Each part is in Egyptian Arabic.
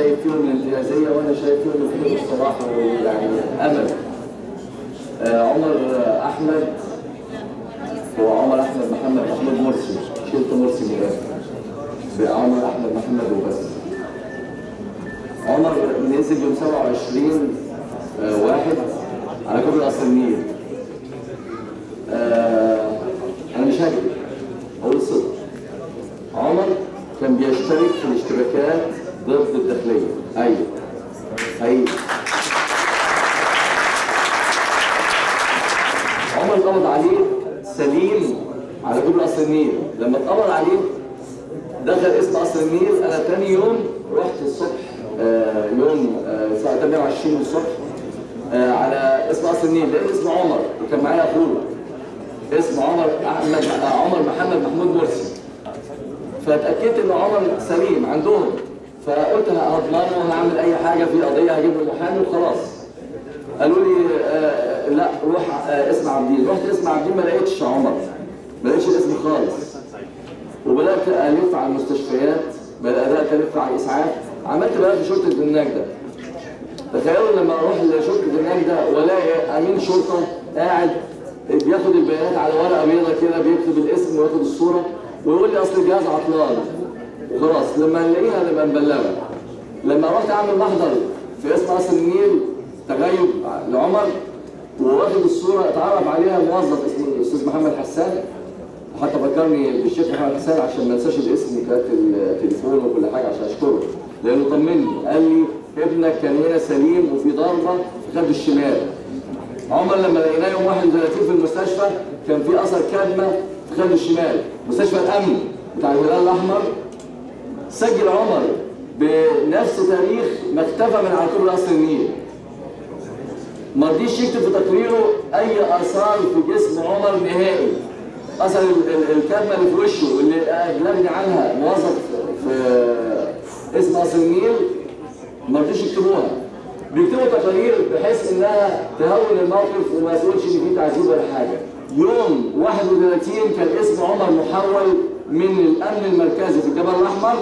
شايف فيهم الانتهازيه وانا شايف فيهم فيهم الصلاح ويعني امل آه، عمر آه، احمد هو عمر احمد محمد محمود مرسي شلت مرسي من الاخر بقى عمر احمد محمد وبس عمر نزل يوم 27 آه، واحد على كوبري قصر النيل آه، انا مش هكذب اقول الصدق عمر كان بيشترك في الاشتباكات ضد الداخليه ايوه ايوه عمر اتقبض عليه سليم على كوبري قصر النيل لما اتقبض عليه دخل اسم قصر النيل انا تاني يوم رحت الصبح آه، يوم آه، الساعه 28 الصبح آه، على اسم قصر النيل لقيت اسم عمر وكان معايا اخوه اسم عمر احمد آه، عمر محمد محمود مرسي فاتاكدت ان عمر سليم عندهم فقلت هضمنه هعمل اي حاجه في قضيه هجيب له محامي وخلاص قالوا لي آه لا روح آه اسم عابدين رحت اسم عابدين ما لقيتش عمر ما لقيتش الاسم خالص وبدات الف على المستشفيات بدات الف على الاسعاف عملت بقى في شرطه النجده تخيلوا لما اروح لشرطه النجده والاقي امين شرطه قاعد بياخد البيانات على ورقه بيضاء كده بيكتب الاسم وياخد الصوره ويقول لي اصل الجهاز عطلان وخلاص لما نلاقيها نبقى نبلغها لما رحت اعمل محضر في اسم قصر النيل تغيب لعمر وواخد الصوره اتعرف عليها موظف اسمه الاستاذ محمد حسان حتى فكرني بالشيخ محمد حسان عشان ما انساش الاسم كانت التليفون وكل حاجه عشان اشكره لانه طمني قال لي ابنك كان هنا سليم وفي ضربه في خده الشمال عمر لما لقيناه يوم 31 في المستشفى كان في اثر كدمه في خده الشمال مستشفى الامن بتاع الهلال الاحمر سجل عمر بنفس تاريخ ما اختفى من على كوبري قصر النيل ما رضيش يكتب في تقريره اي اثار في جسم عمر نهائي اثر ال- ال- الكدمه اللي في وشه اللي بلغني عنها موظف في اسم قصر النيل ما رضيش يكتبوها بيكتبوا تقارير بحيث انها تهون الموقف وما يقولش ان في تعذيب ولا حاجه يوم 31 كان اسم عمر محول من الامن المركزي في الجبل الاحمر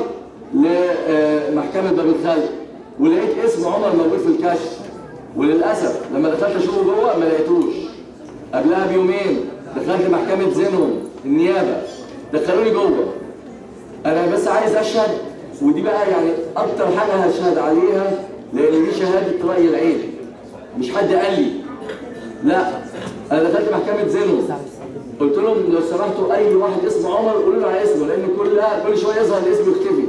لمحكمه باب الخلق ولقيت اسم عمر موجود في الكشف وللاسف لما دخلت اشوفه جوه ما لقيتوش قبلها بيومين دخلت محكمه زينهم النيابه دخلوني جوه انا بس عايز اشهد ودي بقى يعني اكتر حاجه هشهد عليها لان دي شهاده راي العين مش حد قال لي لا انا دخلت محكمه زينهم قلت لهم لو سمحتوا اي واحد اسمه عمر قولوا له على اسمه لان كل كل شويه يظهر الاسم يختفي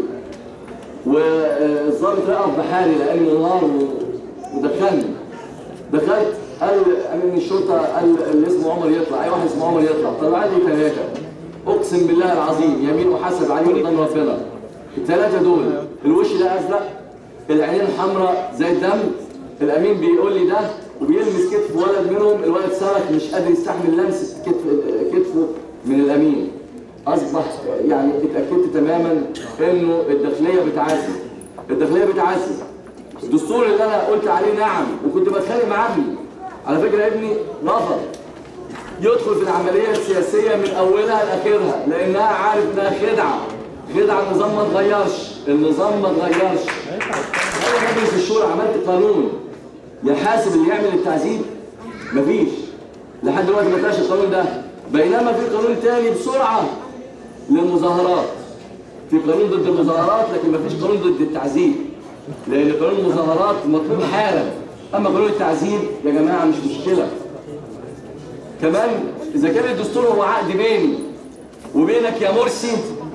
والظابط رأف بحالي لاني منهار و- ودخلني دخلت قال امين الشرطه قال اللي اسمه عمر يطلع اي واحد اسمه عمر يطلع طلع لي ثلاثه اقسم بالله العظيم يمين وحسب عليهم قدام ربنا الثلاثه دول الوش ده ازرق العينين حمراء زي الدم الامين بيقول لي ده وبيلمس كتف ولد منهم الولد صرخ مش قادر يستحمل لمسه كتف كتفه من الامين اصبح يعني اتاكدت تماما انه الداخليه بتعذب الداخليه بتعذب الدستور اللي انا قلت عليه نعم وكنت بتخانق مع ابني على فكره ابني رفض يدخل في العمليه السياسيه من اولها لاخرها لانها عارف انها خدعه خدعه النظام ما اتغيرش النظام ما اتغيرش انا مجلس الشورى عملت قانون يحاسب اللي يعمل التعذيب مفيش لحد دلوقتي ما طلعش القانون ده بينما في قانون تاني بسرعه للمظاهرات في قانون ضد المظاهرات لكن مفيش قانون ضد التعذيب لان قانون المظاهرات مطلوب حالا اما قانون التعذيب يا جماعه مش مشكله كمان اذا كان الدستور هو عقد بيني وبينك يا مرسي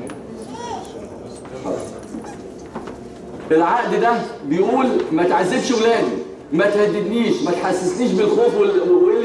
العقد ده بيقول ما تعذبش ولادي ما تهددنيش ما تحسسنيش بالخوف وال- وايه